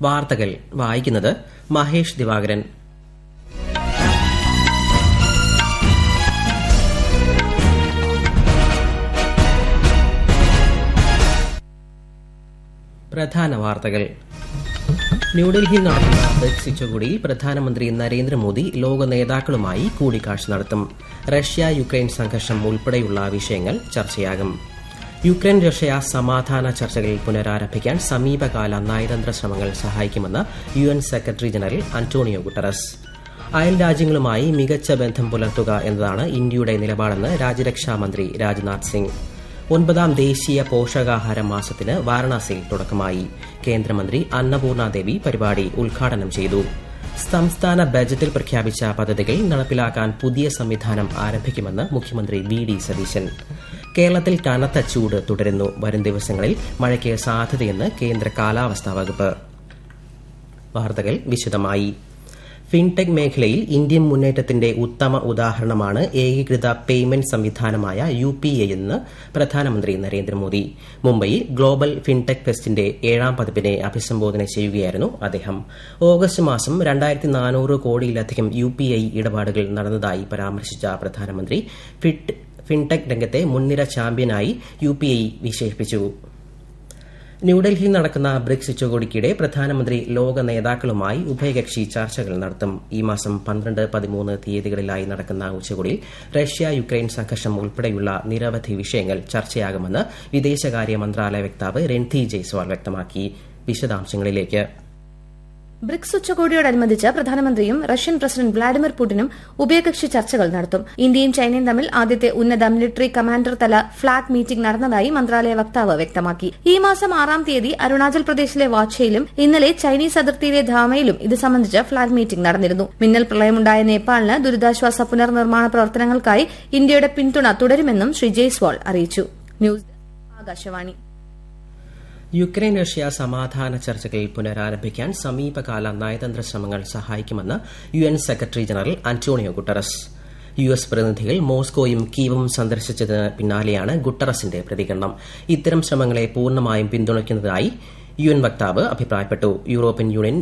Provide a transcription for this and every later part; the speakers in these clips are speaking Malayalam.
വാർത്തകൾ വായിക്കുന്നത് മഹേഷ് ദിവാകരൻ പ്രധാന വാർത്തകൾ ന്യൂഡൽഹിയിൽ നടക്കുന്ന ബ്രിക്സ് ഉച്ചകോടിയിൽ പ്രധാനമന്ത്രി നരേന്ദ്രമോദി ലോക നേതാക്കളുമായി കൂടിക്കാഴ്ച നടത്തും റഷ്യ യുക്രൈൻ സംഘർഷം ഉൾപ്പെടെയുള്ള വിഷയങ്ങൾ ചർച്ചയാകും യുക്രൈൻ റഷ്യ സമാധാന ചർച്ചകൾ പുനരാരംഭിക്കാൻ സമീപകാല നയതന്ത്ര ശ്രമങ്ങൾ സഹായിക്കുമെന്ന് U N secretary general Antonio Guterres അയൽ രാജ്യങ്ങളുമായി മികച്ച ബന്ധം പുലർത്തുക എന്നതാണ് ഇന്ത്യയുടെ നിലപാടെന്ന് രാജ്യരക്ഷാ മന്ത്രി രാജ്നാഥ് സിംഗ് ഒൻപതാം ദേശീയ പോഷകാഹാര മാസത്തിന് വാരണാസിയിൽ തുടക്കമായി കേന്ദ്രമന്ത്രി അന്നപൂർണ ദേവി പരിപാടി ഉദ്ഘാടനം ചെയ്തു സംസ്ഥാന ബജറ്റിൽ പ്രഖ്യാപിച്ച പദ്ധതികൾ നടപ്പിലാക്കാൻ പുതിയ സംവിധാനം ആരംഭിക്കുമെന്ന് മുഖ്യമന്ത്രി വി ഡി സതീശൻ കേരളത്തിൽ കനത്ത ചൂട് തുടരുന്നു വരും ദിവസങ്ങളിൽ മഴയ്ക്ക് സാധ്യതയെന്ന് കേന്ദ്ര കാലാവസ്ഥാ വകുപ്പ് വാർത്തകൾ വിശദമായി ഫിൻടെക് മേഖലയിൽ ഇന്ത്യൻ മുന്നേറ്റത്തിന്റെ ഉത്തമ ഉദാഹരണമാണ് ഏകീകൃത പേയ്മെന്റ് സംവിധാനമായ യു പി ഐ എന്ന് പ്രധാനമന്ത്രി നരേന്ദ്രമോദി മുംബൈയിൽ ഗ്ലോബൽ ഫിൻടെക് ഫെസ്റ്റിന്റെ ഏഴാം പതിപ്പിനെ അഭിസംബോധന ചെയ്യുകയായിരുന്നു അദ്ദേഹം ഓഗസ്റ്റ് മാസം രണ്ടായിരത്തി നാനൂറ് കോടിയിലധികം യു പി ഐ ഇടപാടുകൾ നടന്നതായി പരാമർശിച്ച പ്രധാനമന്ത്രി ഫിൻടെക് രംഗത്തെ മുൻനിര ചാമ്പ്യനായി യു പി ഐ വിശേഷിപ്പിച്ചു ന്യൂഡൽഹിയിൽ നടക്കുന്ന ബ്രിക്സ് ഉച്ചകോടിക്കിടെ പ്രധാനമന്ത്രി ലോക നേതാക്കളുമായി ഉഭയകക്ഷി ചർച്ചകൾ നടത്തും ഈ മാസം പന്ത്രണ്ട് പതിമൂന്ന് തീയതികളിലായി നടക്കുന്ന ഉച്ചകോടിയിൽ റഷ്യ യുക്രൈൻ സംഘർഷം ഉൾപ്പെടെയുള്ള നിരവധി വിഷയങ്ങൾ ചർച്ചയാകുമെന്ന് വിദേശകാര്യ മന്ത്രാലയ വക്താവ് രൺധി ജയ്സ്വാൾ വ്യക്തമാക്കി വിശദാംശങ്ങളിലേക്ക് ബ്രിക്സ് ഉച്ചകോടിയോടനുബന്ധിച്ച് പ്രധാനമന്ത്രിയും റഷ്യൻ പ്രസിഡന്റ് വ്ളാഡിമിർ പുടിനും ഉഭയകക്ഷി ചർച്ചകൾ നടത്തും ഇന്ത്യയും ചൈനയും തമ്മിൽ ആദ്യത്തെ ഉന്നത മിലിറ്ററി കമാൻഡർ തല ഫ്ളാഗ് മീറ്റിംഗ് നടന്നതായി മന്ത്രാലയ വക്താവ് വ്യക്തമാക്കി ഈ മാസം ആറാം തീയതി അരുണാചൽ പ്രദേശിലെ വാച്ചയിലും ഇന്നലെ ചൈനീസ് അതിർത്തിയിലെ ധാമയിലും ഇത് സംബന്ധിച്ച് ഫ്ളാഗ് മീറ്റിംഗ് നടന്നിരുന്നു മിന്നൽ പ്രളയമുണ്ടായ നേപ്പാളിന് ദുരിതാശ്വാസ പുനർനിർമ്മാണ പ്രവർത്തനങ്ങൾക്കായി ഇന്ത്യയുടെ പിന്തുണ തുടരുമെന്നും ശ്രീ ജയ്സ്വാൾ അറിയിച്ചു ന്യൂസ് ആകാശവാണി യുക്രൈൻ റഷ്യ സമാധാന ചർച്ചകൾ പുനരാരംഭിക്കാൻ സമീപകാല നയതന്ത്ര ശ്രമങ്ങൾ സഹായിക്കുമെന്ന് U N secretary general Antonio Guterres U S പ്രതിനിധികൾ മോസ്കോയും കീവും സന്ദർശിച്ചതിന് പിന്നാലെയാണ് ഗുട്ടറസിന്റെ പ്രതികരണം ഇത്തരം ശ്രമങ്ങളെ പൂർണ്ണമായും പിന്തുണയ്ക്കുന്നതായി യു എൻ വക്താവ് അഭിപ്രായപ്പെട്ടു European Union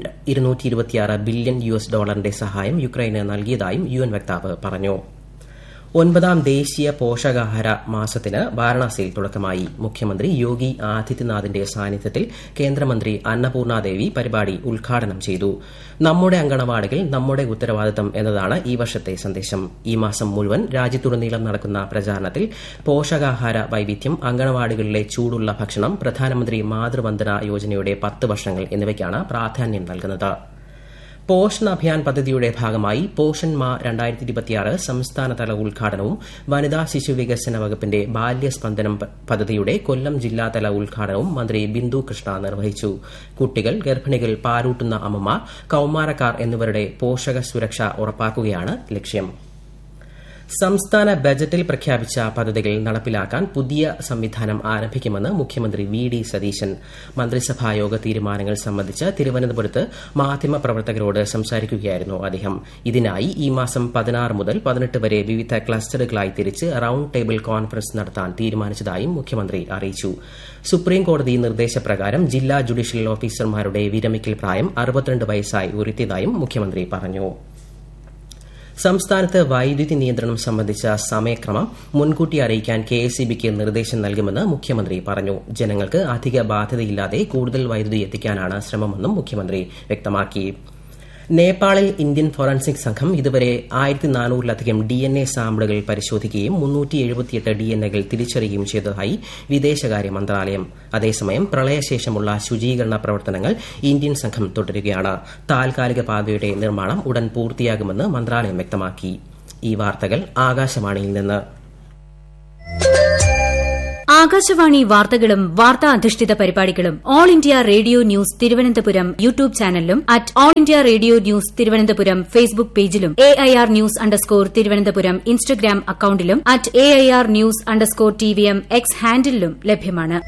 billion U S ഡോളറിന്റെ സഹായം യുക്രൈന് നൽകിയതായും യു എൻ വക്താവ് പറഞ്ഞു ഒൻപതാം ദേശീയ പോഷകാഹാര മാസത്തിന് വാരണാസിയിൽ തുടക്കമായി മുഖ്യമന്ത്രി യോഗി ആദിത്യനാഥിന്റെ സാന്നിധ്യത്തിൽ കേന്ദ്രമന്ത്രി അന്നപൂർണാദേവി പരിപാടി ഉദ്ഘാടനം ചെയ്തു നമ്മുടെ അങ്കണവാടികൾ നമ്മുടെ ഉത്തരവാദിത്തം എന്നതാണ് ഈ വർഷത്തെ സന്ദേശം ഈ മാസം മുഴുവൻ രാജ്യത്തുടനീളം നടക്കുന്ന പ്രചാരണത്തിൽ പോഷകാഹാര വൈവിധ്യം അങ്കണവാടികളിലെ ചൂടുള്ള ഭക്ഷണം പ്രധാനമന്ത്രി മാതൃവന്ദന യോജനയുടെ പത്ത് വർഷങ്ങൾ എന്നിവയ്ക്കാണ് പ്രാധാന്യം നൽകുന്നത് പോഷൺ അഭിയാൻ പദ്ധതിയുടെ ഭാഗമായി പോഷൺ മാ രണ്ടായിരത്തി ഇരുപത്തിയാറ് സംസ്ഥാനതല ഉദ്ഘാടനവും വനിതാ ശിശു വികസന വകുപ്പിന്റെ ബാല്യസ്പന്ദനം പദ്ധതിയുടെ കൊല്ലം ജില്ലാതല ഉദ്ഘാടനവും മന്ത്രി ബിന്ദു കൃഷ്ണ നിർവഹിച്ചു കുട്ടികൾ ഗർഭിണികൾ പാലൂട്ടുന്ന അമ്മമാർ കൌമാരക്കാർ എന്നിവരുടെ പോഷക സുരക്ഷ ഉറപ്പാക്കുകയാണ് ലക്ഷ്യം സംസ്ഥാന ബജറ്റിൽ പ്രഖ്യാപിച്ച പദ്ധതികൾ നടപ്പിലാക്കാൻ പുതിയ സംവിധാനം ആരംഭിക്കുമെന്ന് മുഖ്യമന്ത്രി വി ഡി സതീശൻ മന്ത്രിസഭായോഗ തീരുമാനങ്ങൾ സംബന്ധിച്ച് തിരുവനന്തപുരത്ത് മാധ്യമപ്രവർത്തകരോട് സംസാരിക്കുകയായിരുന്നു അദ്ദേഹം ഇതിനായി ഈ മാസം പതിനാറ് മുതൽ പതിനെട്ട് വരെ വിവിധ ക്ലസ്റ്ററുകളായി തിരിച്ച് റൌണ്ട് ടേബിൾ കോൺഫറൻസ് നടത്താൻ തീരുമാനിച്ചതായും മുഖ്യമന്ത്രി അറിയിച്ചു സുപ്രീംകോടതി നിർദ്ദേശപ്രകാരം ജില്ലാ ജുഡീഷ്യൽ ഓഫീസർമാരുടെ വിരമിക്കൽ പ്രായം അറുപത്തിരണ്ട് വയസ്സായി ഉയർത്തിയതായും മുഖ്യമന്ത്രി പറഞ്ഞു സംസ്ഥാനത്ത് വൈദ്യുതി നിയന്ത്രണം സംബന്ധിച്ച സമയക്രമം മുൻകൂട്ടി അറിയിക്കാൻ കെ എസ് ബിക്ക് നിർദ്ദേശം നൽകുമെന്ന് മുഖ്യമന്ത്രി പറഞ്ഞു ജനങ്ങൾക്ക് അധിക ബാധ്യതയില്ലാതെ കൂടുതൽ വൈദ്യുതി എത്തിക്കാനാണ് ശ്രമമെന്നും മുഖ്യമന്ത്രി വ്യക്തമാക്കി നേപ്പാളിൽ ഇന്ത്യൻ ഫോറൻസിക് സംഘം ഇതുവരെ ആയിരത്തി നാനൂറിലധികം ഡി എൻ എ സാമ്പിളുകൾ പരിശോധിക്കുകയും മുന്നൂറ്റി എഴുപത്തിയെട്ട് ഡി എൻ എകൾ തിരിച്ചറിയുകയും ചെയ്തതായി വിദേശകാര്യ മന്ത്രാലയം അതേസമയം പ്രളയശേഷമുള്ള ശുചീകരണ പ്രവർത്തനങ്ങൾ ഇന്ത്യൻ സംഘം തുടരുകയാണ് താൽക്കാലിക പാതയുടെ നിർമ്മാണം ഉടൻ പൂർത്തിയാകുമെന്ന് മന്ത്രാലയം വ്യക്തമാക്കി ഈ വാർത്തകൾ ആകാശവാണിയിൽ നിന്ന് ആകാശവാണി വാർത്തകളും വാർത്താ അധിഷ്ഠിത പരിപാടികളും All India Radio news Thiruvananthapuram YouTube ചാനലിലും at All India Radio news Thiruvananthapuram Facebook പേജിലും A I R news underscore Thiruvananthapuram Instagram അക്കൌണ്ടിലും at A I R news underscore T V M X ഹാൻഡിലും ലഭ്യമാണ്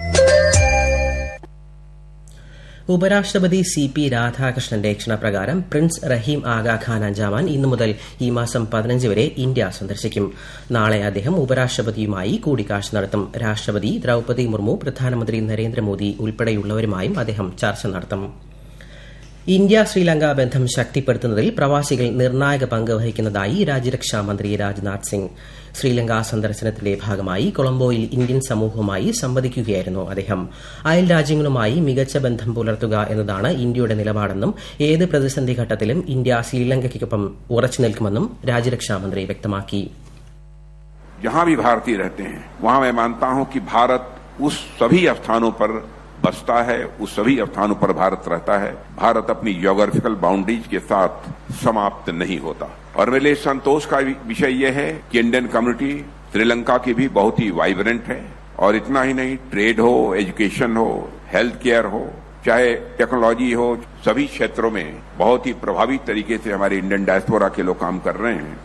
ഉപരാഷ്ട്രപതി സി പി രാധാകൃഷ്ണന്റെ ക്ഷണപ്രകാരം പ്രിൻസ് റഹീം ആഗാ ഖാൻ അഞ്ചാമാൻ ഇന്നു മുതൽ ഈ മാസം പതിനഞ്ച് വരെ ഇന്ത്യ സന്ദർശിക്കും നാളെ അദ്ദേഹം ഉപരാഷ്ട്രപതിയുമായി കൂടിക്കാഴ്ച നടത്തും രാഷ്ട്രപതി ദ്രൌപദി മുർമു പ്രധാനമന്ത്രി നരേന്ദ്രമോദി ഉൾപ്പെടെയുള്ളവരുമായും അദ്ദേഹം ചർച്ച നടത്തും ഇന്ത്യ ശ്രീലങ്ക ബന്ധം ശക്തിപ്പെടുത്തുന്നതിൽ പ്രവാസികൾ നിർണായക പങ്ക് വഹിക്കുന്നതായി രാജ്യരക്ഷാ മന്ത്രി രാജ്നാഥ് സിംഗ് ശ്രീലങ്ക സന്ദർശനത്തിന്റെ ഭാഗമായി കൊളംബോയിൽ ഇന്ത്യൻ സമൂഹവുമായി സംവദിക്കുകയായിരുന്നു അദ്ദേഹം അയൽ രാജ്യങ്ങളുമായി മികച്ച ബന്ധം പുലർത്തുക എന്നതാണ് ഇന്ത്യയുടെ നിലപാടെന്നും ഏത് പ്രതിസന്ധി ഘട്ടത്തിലും ഇന്ത്യ ശ്രീലങ്കയ്ക്കൊപ്പം ഉറച്ചു നിൽക്കുമെന്നും രാജ്യരക്ഷാ മന്ത്രി വ്യക്തമാക്കി जहां भी भारतीय रहते हैं वहां मैं मानता हूं कि भारत उस सभी स्थानों पर बसता है उस सभी स्थानों पर भारत रहता है भारत अपनी जियोग्राफिकल बाउंड्रीज के साथ समाप्त नहीं होता और मेरे लिए संतोष का विषय यह है कि इंडियन कम्युनिटी श्रीलंका की भी बहुत ही वाइब्रेंट है और इतना ही नहीं ट्रेड हो एजुकेशन हो हेल्थ केयर हो चाहे टेक्नोलॉजी हो सभी क्षेत्रों में बहुत ही प्रभावी तरीके से हमारे इंडियन डायस्पोरा के लोग काम कर रहे हैं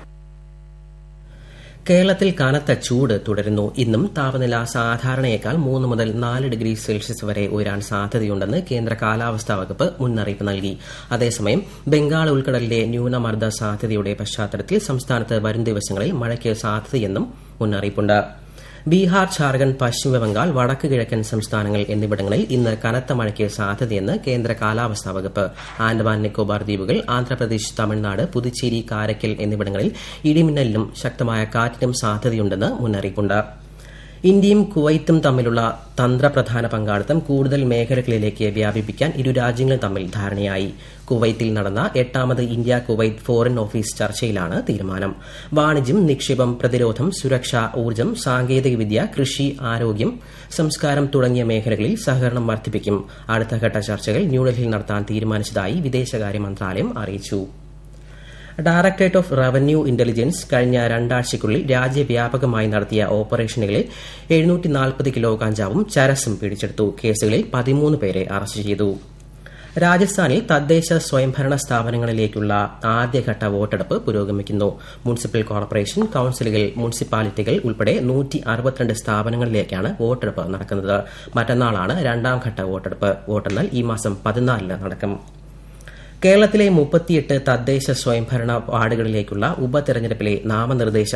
കേരളത്തിൽ കനത്ത ചൂട് തുടരുന്നു ഇന്നും താപനില സാധാരണയേക്കാൾ മൂന്ന് മുതൽ നാല് ഡിഗ്രി സെൽഷ്യസ് വരെ ഉയരാൻ സാധ്യതയുണ്ടെന്ന് കേന്ദ്ര കാലാവസ്ഥാ വകുപ്പ് മുന്നറിയിപ്പ് നൽകി അതേസമയം ബംഗാൾ ഉൾക്കടലിലെ ന്യൂനമർദ്ദ സാധ്യതയുടെ പശ്ചാത്തലത്തിൽ സംസ്ഥാനത്ത് വരും ദിവസങ്ങളിൽ മഴയ്ക്ക് സാധ്യതയെന്നും മുന്നറിയിപ്പുണ്ട് ബീഹാർ ഝാർഖണ്ഡ് പശ്ചിമബംഗാൾ വടക്ക് കിഴക്കൻ സംസ്ഥാനങ്ങൾ എന്നിവിടങ്ങളിൽ ഇന്ന് കനത്ത മഴയ്ക്ക് സാധ്യതയെന്ന് കേന്ദ്ര കാലാവസ്ഥാ വകുപ്പ് ആൻഡമാൻ നിക്കോബാർ ദ്വീപുകൾ ആന്ധ്രാപ്രദേശ് തമിഴ്നാട് പുതുച്ചേരി കാരയ്ക്കൽ എന്നിവിടങ്ങളിൽ ഇടിമിന്നലിനും ശക്തമായ കാറ്റിനും സാധ്യതയുണ്ടെന്ന് മുന്നറിയിപ്പുണ്ട് ഇന്ത്യയും കുവൈത്തും തമ്മിലുള്ള തന്ത്രപ്രധാന പങ്കാളിത്തം കൂടുതൽ മേഖലകളിലേക്ക് വ്യാപിപ്പിക്കാൻ ഇരു രാജ്യങ്ങളും തമ്മിൽ ധാരണയായി കുവൈത്തിൽ നടന്ന എട്ടാമത് ഇന്ത്യ കുവൈത്ത് ഫോറിൻ ഓഫീസ് ചർച്ചയിലാണ് തീരുമാനം വാണിജ്യം നിക്ഷേപം പ്രതിരോധം സുരക്ഷ ഊർജ്ജം സാങ്കേതികവിദ്യ കൃഷി ആരോഗ്യം സംസ്കാരം തുടങ്ങിയ മേഖലകളിൽ സഹകരണം വർദ്ധിപ്പിക്കും അടുത്തഘട്ട ചർച്ചകൾ ന്യൂഡൽഹിയിൽ നടത്താൻ തീരുമാനിച്ചതായി വിദേശകാര്യ മന്ത്രാലയം അറിയിച്ചു ഡയറക്ടറേറ്റ് ഓഫ് റവന്യൂ ഇന്റലിജൻസ് കഴിഞ്ഞ രണ്ടാഴ്ചയ്ക്കുള്ളിൽ രാജ്യവ്യാപകമായി നടത്തിയ ഓപ്പറേഷനുകളിൽ എഴുന്നൂറ്റി കിലോ കഞ്ചാവും ചരസും പിടിച്ചെടുത്തു കേസുകളിൽ പതിമൂന്ന് പേരെ അറസ്റ്റ് ചെയ്തു രാജസ്ഥാനിൽ തദ്ദേശ സ്വയംഭരണ സ്ഥാപനങ്ങളിലേക്കുള്ള ആദ്യഘട്ട വോട്ടെടുപ്പ് പുരോഗമിക്കുന്നു മുനിസിപ്പൽ കോർപ്പറേഷൻ കൌൺസിലുകൾ മുനിസിപ്പാലിറ്റികൾ ഉൾപ്പെടെ നൂറ്റി അറുപത്തിരണ്ട് സ്ഥാപനങ്ങളിലേക്കാണ് വോട്ടെടുപ്പ് നടക്കുന്നത് മറ്റന്നാളാണ് രണ്ടാം ഘട്ട വോട്ടെടുപ്പ് വോട്ടെണ്ണൽ ഈ മാസം പതിനാലിന് നടക്കും കേരളത്തിലെ മുപ്പത്തിയെട്ട് തദ്ദേശ സ്വയംഭരണ വാർഡുകളിലേക്കുള്ള ഉപതെരഞ്ഞെടുപ്പിലെ നാമനിർദ്ദേശ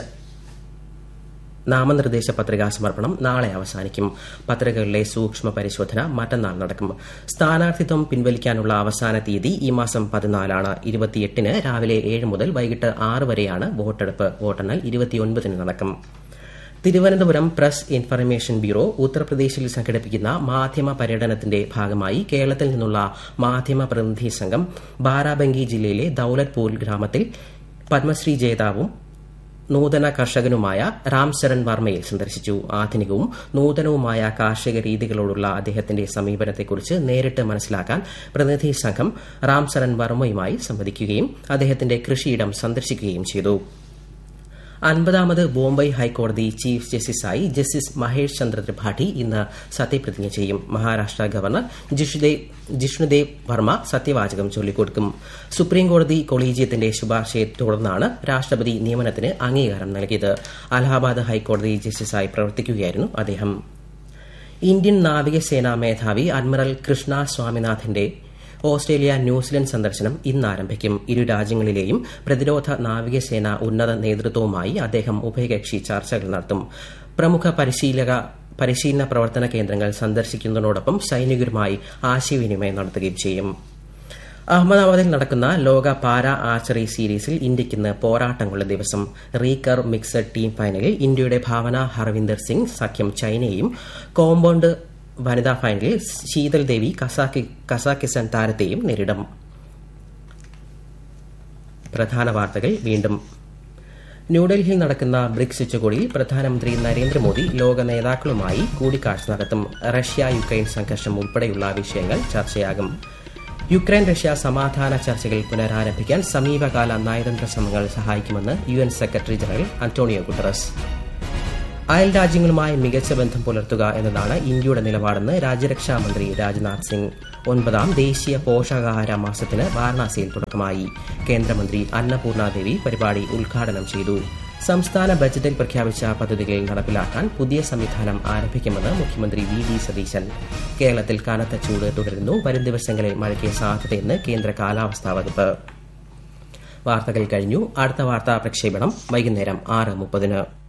നാമനിർദ്ദേശ പത്രികാ സമർപ്പണം നാളെ അവസാനിക്കും പത്രികകളിലെ സൂക്ഷ്മ പരിശോധന മറ്റന്നാൾ നടക്കും സ്ഥാനാർത്ഥിത്വം പിൻവലിക്കാനുള്ള അവസാന തീയതി ഈ മാസം പതിനാലാണ് ഇരുപത്തിയെട്ടിന് രാവിലെ ഏഴ് മുതൽ വൈകിട്ട് ആറ് വരെയാണ് വോട്ടെടുപ്പ് വോട്ടെണ്ണൽ ഇരുപത്തിയൊൻപതിന് നടക്കും തിരുവനന്തപുരം പ്രസ് ഇൻഫർമേഷൻ ബ്യൂറോ ഉത്തർപ്രദേശിൽ സംഘടിപ്പിക്കുന്ന മാധ്യമ പര്യടനത്തിന്റെ ഭാഗമായി കേരളത്തിൽ നിന്നുള്ള മാധ്യമ പ്രതിനിധി സംഘം ബാരാബങ്കി ജില്ലയിലെ ദൌലത്പൂർ ഗ്രാമത്തിൽ പത്മശ്രീ ജേതാവും നൂതന കർഷകനുമായ രാംശരൺ വർമ്മയെ സന്ദർശിച്ചു ആധുനികവും നൂതനവുമായ കാർഷിക രീതികളോടുള്ള അദ്ദേഹത്തിന്റെ സമീപനത്തെക്കുറിച്ച് നേരിട്ട് മനസ്സിലാക്കാൻ പ്രതിനിധി സംഘം രാംശരൺ വർമ്മയുമായി സംവദിക്കുകയും അദ്ദേഹത്തിന്റെ കൃഷിയിടം സന്ദർശിക്കുകയും ചെയ്തു അൻപതാമത് ബോംബെ ഹൈക്കോടതി ചീഫ് ജസ്റ്റിസായി ജസ്റ്റിസ് മഹേഷ് ചന്ദ്ര ത്രിപാഠി ഇന്ന് സത്യപ്രതിജ്ഞ ചെയ്യും മഹാരാഷ്ട്ര ഗവർണർ ജിഷ്ണുദേവ് വർമ്മ സത്യവാചകം ചൊല്ലിക്കൊടുക്കും സുപ്രീംകോടതി കൊളീജിയത്തിന്റെ ശുപാർശയെ തുടർന്നാണ് രാഷ്ട്രപതി നിയമനത്തിന് അംഗീകാരം നൽകിയത് അലഹാബാദ് ഹൈക്കോടതി ജസ്റ്റിസായി പ്രവർത്തിക്കുകയായിരുന്നു അദ്ദേഹം ഇന്ത്യൻ നാവികസേനാ മേധാവി അഡ്മിറൽ കൃഷ്ണ സ്വാമിനാഥന്റെ ഓസ്ട്രേലിയ ന്യൂസിലൻഡ് സന്ദർശനം ഇന്ന് ആരംഭിക്കും ഇരു രാജ്യങ്ങളിലെയും പ്രതിരോധ നാവികസേന ഉന്നത നേതൃത്വവുമായി അദ്ദേഹം ഉഭയകക്ഷി ചർച്ചകൾ നടത്തും പ്രമുഖ പരിശീലക പരിശീലന പ്രവർത്തന കേന്ദ്രങ്ങൾ സന്ദർശിക്കുന്നതോടൊപ്പം സൈനികരുമായി ആശയവിനിമയം നടത്തുകയും ചെയ്യും അഹമ്മദാബാദിൽ നടക്കുന്ന ലോക പാരാ ആർച്ചറി സീരീസിൽ ഇന്ത്യയ്ക്ക് ഇന്ന് പോരാട്ടങ്ങളുടെ ദിവസം റീകർ മിക്സഡ് ടീം ഫൈനലിൽ ഇന്ത്യയുടെ ഭാവന ഹർവിന്ദർ സിംഗ് സഖ്യം ചൈനയെയും കോമ്പൌണ്ട് വനിതാ ഫൈനലിൽ ശീതൽ ദേവി കസാക്കിസ്ഥാൻ താരത്തെയും നേരിടും പ്രധാന വാർത്തകൾ വീണ്ടും ന്യൂഡൽഹിയിൽ നടക്കുന്ന ബ്രിക്സ് ഉച്ചകോടിയിൽ പ്രധാനമന്ത്രി നരേന്ദ്രമോദി ലോക നേതാക്കളുമായി കൂടിക്കാഴ്ച നടത്തും റഷ്യ യുക്രൈൻ സംഘർഷം ഉൾപ്പെടെയുള്ള വിഷയങ്ങൾ ചർച്ചയാകും യുക്രൈൻ റഷ്യ സമാധാന ചർച്ചകൾ പുനരാരംഭിക്കാൻ സമീപകാല നയതന്ത്ര ശ്രമങ്ങൾ സഹായിക്കുമെന്ന് U N secretary general Antonio Guterres അയൽ രാജ്യങ്ങളുമായി മികച്ച ബന്ധം പുലർത്തുക എന്നതാണ് ഇന്ത്യയുടെ നിലപാടെന്ന് രാജ്യരക്ഷാ മന്ത്രി രാജ്നാഥ് സിംഗ് ഒൻപതാം ദേശീയ പോഷകാഹാര മാസത്തിന് വാരണാസിയിൽ തുടക്കമായി കേന്ദ്രമന്ത്രി അന്നപൂർണ ദേവി പരിപാടി ഉദ്ഘാടനം ചെയ്തു സംസ്ഥാന ബജറ്റിൽ പ്രഖ്യാപിച്ച പദ്ധതികൾ നടപ്പിലാക്കാൻ പുതിയ സംവിധാനം ആരംഭിക്കുമെന്ന് മുഖ്യമന്ത്രി വി ഡി സതീശൻ കേരളത്തിൽ കനത്ത ചൂട് തുടരുന്നു വരും ദിവസങ്ങളിൽ മഴയ്ക്ക് സാധ്യതയെന്ന് കേന്ദ്ര കാലാവസ്ഥാ വകുപ്പ് വാർത്തകൾ കഴിഞ്ഞു അടുത്ത വാർത്താ പ്രക്ഷേപണം വൈകുന്നേരം ആറ് മുപ്പതിന്